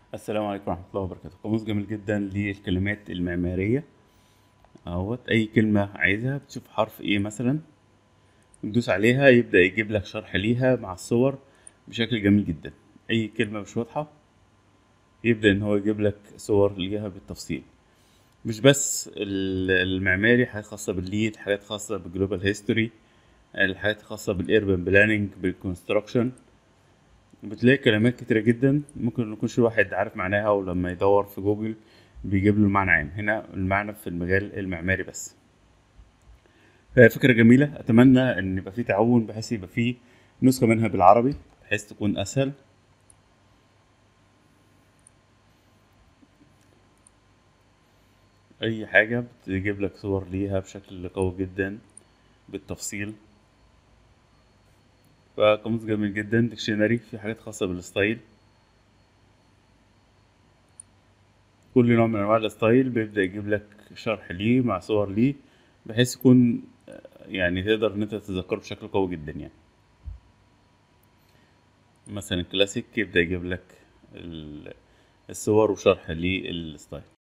السلام عليكم ورحمة الله وبركاته قاموس جميل جدا للكلمات المعمارية اهوت أي كلمة عايزها بتشوف حرف ايه مثلا تدوس عليها يبدأ يجيب لك شرح ليها مع الصور بشكل جميل جدا أي كلمة مش واضحة يبدأ إن هو يجيب لك صور ليها بالتفصيل مش بس ال- المعماري حاجات خاصة بالليد حاجات خاصة بالجلوبال هيستوري الحاجات الخاصة بالإيربن بلاننج بالكونستراكشن بتلاقي كلمات كتيرة جدا ممكن ما يكونش الواحد عارف معناها ولما يدور في جوجل بيجيب له المعنى عام هنا المعنى في المجال المعماري بس فهي فكرة جميلة أتمنى إن يبقى في تعاون بحيث يبقى في نسخة منها بالعربي بحيث تكون أسهل أي حاجة بتجيب لك صور ليها بشكل قوي جدا بالتفصيل فقاموس جميل جدا ديكشنري في حاجات خاصة بالستايل كل نوع من أنواع الستايل بيبدأ يجيب لك شرح ليه مع صور ليه بحيث يكون يعني تقدر إن أنت تتذكره بشكل قوي جدا يعني مثلا الكلاسيك يبدأ يجيب لك ال- الصور وشرح للستايل